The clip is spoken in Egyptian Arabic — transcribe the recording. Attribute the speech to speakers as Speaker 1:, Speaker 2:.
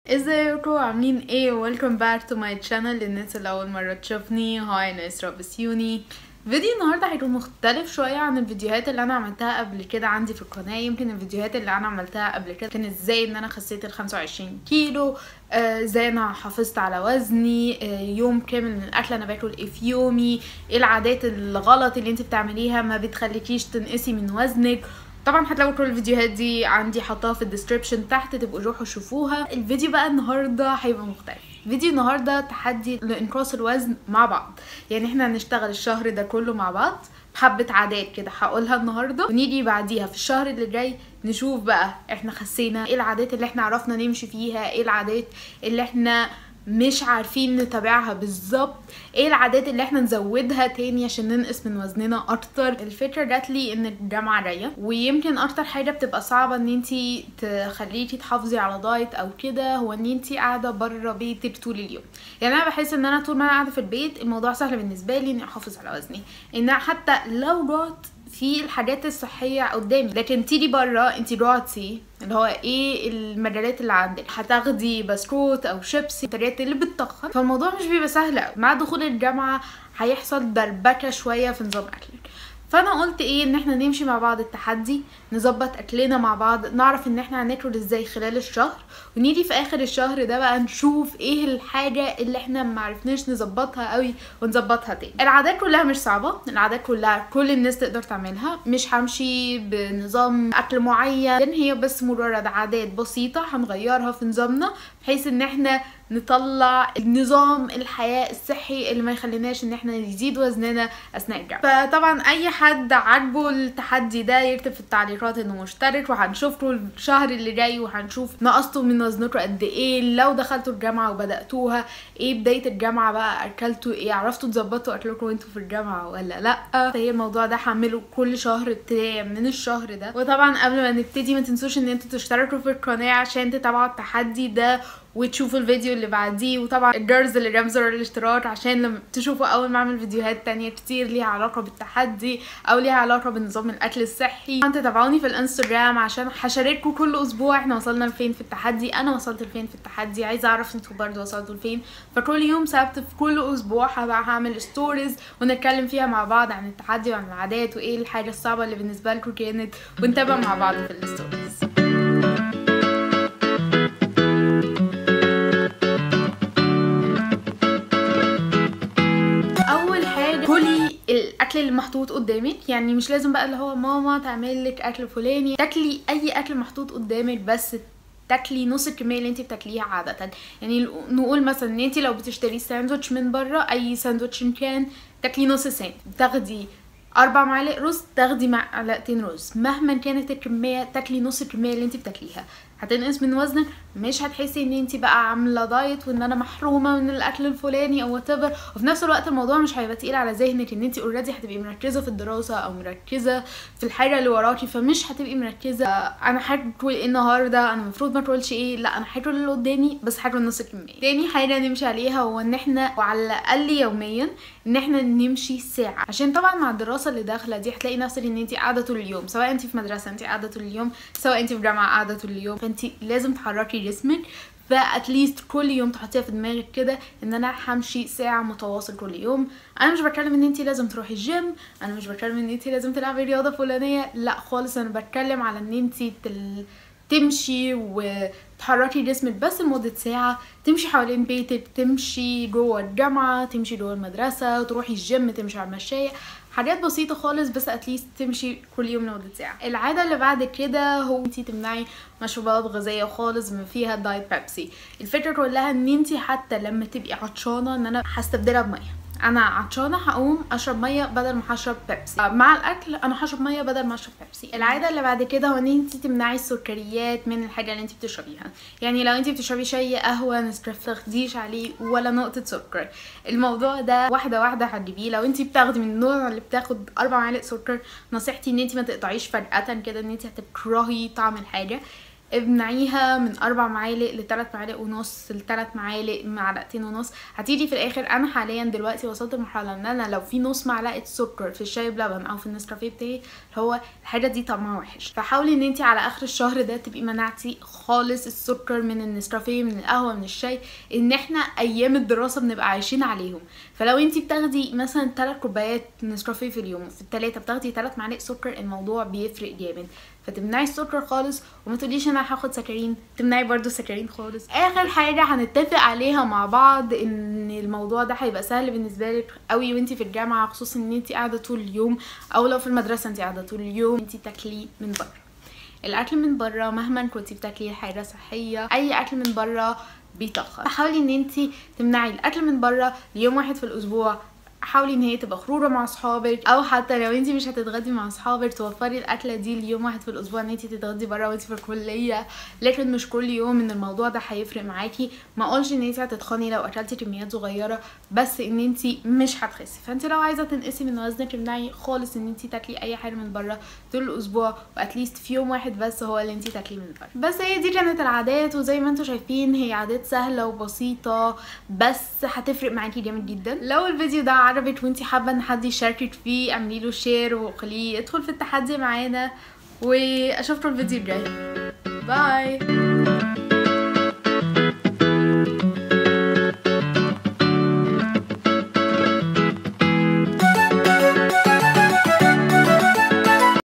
Speaker 1: ازيكم عاملين ايه ويلكم باك تو ماي channel للناس اللي اول مره تشوفني هاي انا اسراء بسيوني فيديو النهارده هيكون مختلف شويه عن الفيديوهات اللي انا عملتها قبل كده عندي في القناه يمكن الفيديوهات اللي انا عملتها قبل كده كان ازاي ان انا خسيت ال 25 كيلو آه، ازاي انا حافظت على وزني آه، يوم كامل من الاكل انا باكل ايه في يومي ايه العادات الغلط اللي انت بتعمليها ما بتخليكيش تنقسي من وزنك طبعا هتلاقوا كل الفيديوهات دي عندي حطاها في الديسكريبشن تحت تبقوا روحوا شوفوها الفيديو بقى النهارده هيبقى مختلف فيديو النهارده تحدي لانقاص الوزن مع بعض يعني احنا هنشتغل الشهر ده كله مع بعض بحبة عادات كده هقولها النهارده ونيجي بعديها في الشهر اللي جاي نشوف بقى احنا خسينا ايه العادات اللي احنا عرفنا نمشي فيها ايه العادات اللي احنا مش عارفين نتابعها بالظبط ايه العادات اللي احنا نزودها تاني عشان ننقص من وزننا اكتر الفكره جات لي ان الجامعه جايه ويمكن اكتر حاجه بتبقى صعبه ان انتي تخليكي تحافظي على دايت او كده هو ان انتي قاعده بره بيتك طول اليوم يعني انا بحس ان انا طول ما انا قاعده في البيت الموضوع سهل بالنسبه لي اني احافظ على وزني ان حتى لو جعت في الحاجات الصحيه قدامي لكن تيجي بره انت جوعتي اللي هو ايه المجالات اللي عندك هتاخدي بسكوت او شيبسي الحاجات اللي بتتخن فالموضوع مش بيبقى سهل قوي مع دخول الجامعه هيحصل دربكه شويه في نظام اكلك فانا قلت ايه ان احنا نمشي مع بعض التحدي نظبط اكلنا مع بعض نعرف ان احنا هناكل ازاي خلال الشهر ونيجي في اخر الشهر ده بقى نشوف ايه الحاجه اللي احنا معرفناش نظبطها قوي ونظبطها تاني العادات كلها مش صعبه العادات كلها كل الناس تقدر تعملها مش همشي بنظام اكل معين هي بس مجرد عادات بسيطه هنغيرها في نظامنا بحيث ان احنا نطلع نظام الحياة الصحي اللي ما يخليناش ان احنا نزيد وزننا اثناء الجامعة فطبعا اي حد عاجبه التحدي ده يكتب في التعليقات انه مشترك وهنشوفكم الشهر اللي جاي وهنشوف نقصتوا من وزنكم قد ايه لو دخلتوا الجامعة وبدأتوها ايه بداية الجامعة بقى اكلتوا ايه عرفتوا تظبطوا اكلكم وانتوا في الجامعة ولا لا فهي الموضوع ده هعمله كل شهر ابتداء من الشهر ده وطبعا قبل ما نبتدي ما تنسوش ان انتوا تشتركوا في القناة عشان تتابعوا التحدي ده وتشوفوا الفيديو اللي بعديه وطبعا الجرز اللي جنب زر الاشتراك عشان لما تشوفوا اول ما اعمل فيديوهات تانية كتير ليها علاقة بالتحدي او ليها علاقة بنظام الاكل الصحي انت تابعوني في الانستجرام عشان هشارككم كل اسبوع احنا وصلنا لفين في التحدي انا وصلت لفين في التحدي عايزة اعرف انتوا برضه وصلتوا لفين فكل يوم سبت في كل اسبوع هبقى هعمل ستوريز ونتكلم فيها مع بعض عن التحدي وعن العادات وايه الحاجة الصعبة اللي بالنسبة لكم كانت ونتابع مع بعض في الستوريز اول حاجه كلي الاكل اللي محطوط قدامك يعني مش لازم بقى اللي هو ماما تعمل لك اكل فلاني تاكلي اي اكل محطوط قدامك بس تاكلي نص الكميه اللي انت بتاكليها عاده يعني نقول مثلا ان انت لو بتشتري ساندوتش من بره اي ساندوتش إن كان تاكلي نص ساند تاخدي اربع معالق رز تاخدي معلقتين رز مهما كانت الكميه تاكلي نص الكميه اللي انت بتاكليها هتنقص من وزنك مش هتحسي ان انت بقى عامله دايت وان انا محرومه من الاكل الفلاني او وات وفي نفس الوقت الموضوع مش هيبقى تقيل على ذهنك ان انت اوريدي هتبقي مركزه في الدراسه او مركزه في الحاجه اللي وراكي فمش هتبقي مركزه انا هاكل ايه النهارده انا المفروض ما اكلش ايه لا انا هاكل اللي قدامي بس هاكل نص الكميه تاني حاجه نمشي عليها هو ان احنا وعلى الاقل يوميا ان احنا نمشي ساعه عشان طبعا مع الدراسه اللي داخله دي هتلاقي نفسك ان انت قاعده طول اليوم سواء انت في مدرسه انت قاعده طول اليوم سواء انت في جامعه قاعده طول اليوم فانت لازم تحركي جسمك فاتليست كل يوم تحطيها في دماغك كده ان انا همشي ساعه متواصل كل يوم انا مش بتكلم ان انت لازم تروحي الجيم انا مش بتكلم ان انت لازم تلعبي رياضه فلانيه لا خالص انا بتكلم على ان انت تل... تمشي وتحركي جسمك بس لمدة ساعة تمشي حوالين بيتك تمشي جوه الجامعة تمشي جوه المدرسة تروحي الجيم تمشي على المشاية حاجات بسيطة خالص بس اتليست تمشي كل يوم لمدة ساعة العادة اللي بعد كده هو انتي تمنعي مشروبات غازية خالص بما فيها دايت بيبسي الفكرة كلها ان انتي حتى لما تبقي عطشانة ان انا هستبدلها بمية انا عطشانه هقوم اشرب ميه بدل ما هشرب بيبسي مع الاكل انا هشرب ميه بدل ما اشرب بيبسي العاده اللي بعد كده هو ان انت تمنعي السكريات من الحاجه اللي انت بتشربيها يعني لو انت بتشربي شاي قهوه نسكافيه تاخديش عليه ولا نقطه سكر الموضوع ده واحده واحده هتجيبيه لو انت بتاخدي من النوع اللي بتاخد اربع معالق سكر نصيحتي ان انت ما تقطعيش فجاه كده ان انت هتكرهي طعم الحاجه امنعيها من اربع معالق لثلاث معالق ونص لثلاث معالق معلقتين ونص هتيجي في الاخر انا حاليا دلوقتي وصلت لمرحله ان انا لو في نص معلقه سكر في الشاي بلبن او في النسكافيه بتاعي هو الحاجه دي طعمها وحش فحاولي ان انت على اخر الشهر ده تبقي منعتي خالص السكر من النسكافيه من القهوه من الشاي ان احنا ايام الدراسه بنبقى عايشين عليهم فلو انت بتاخدي مثلا 3 كوبايات نسكافيه في اليوم وفي الثلاثه بتاخدي 3 معالق سكر الموضوع بيفرق جامد فتمنعي السكر خالص وما تقوليش انا هاخد سكرين تمنعي برضو السكرين خالص اخر حاجه هنتفق عليها مع بعض ان الموضوع ده هيبقى سهل بالنسبه لك قوي وانتي في الجامعه خصوصا ان انتي قاعده طول اليوم او لو في المدرسه انتي قاعده طول اليوم انتي تاكلي من بره الاكل من بره مهما كنتي بتاكلي حاجه صحيه اي اكل من بره بيتخن فحاولي ان انتي تمنعي الاكل من بره ليوم واحد في الاسبوع حاولي ان هي تبقى خروجه مع اصحابك او حتى لو انت مش هتتغدي مع اصحابك توفري الاكله دي ليوم واحد في الاسبوع ان انت تتغدي بره وانت في الكليه لكن مش كل يوم ان الموضوع ده هيفرق معاكي ما اقولش ان انت هتتخني لو اكلتي كميات صغيره بس ان انت مش هتخسي فانت لو عايزه تنقسي من وزنك امنعي خالص ان انت تاكلي اي حاجه من بره طول الاسبوع واتليست في يوم واحد بس هو اللي انت تاكليه من بره بس هي دي كانت العادات وزي ما انتم شايفين هي عادات سهله وبسيطه بس هتفرق معاكي جامد جدا لو الفيديو ده عجبك وانت حابه ان حد يشاركك فيه اعملي له شير وخليه يدخل في التحدي معانا واشوفكم الفيديو الجاي باي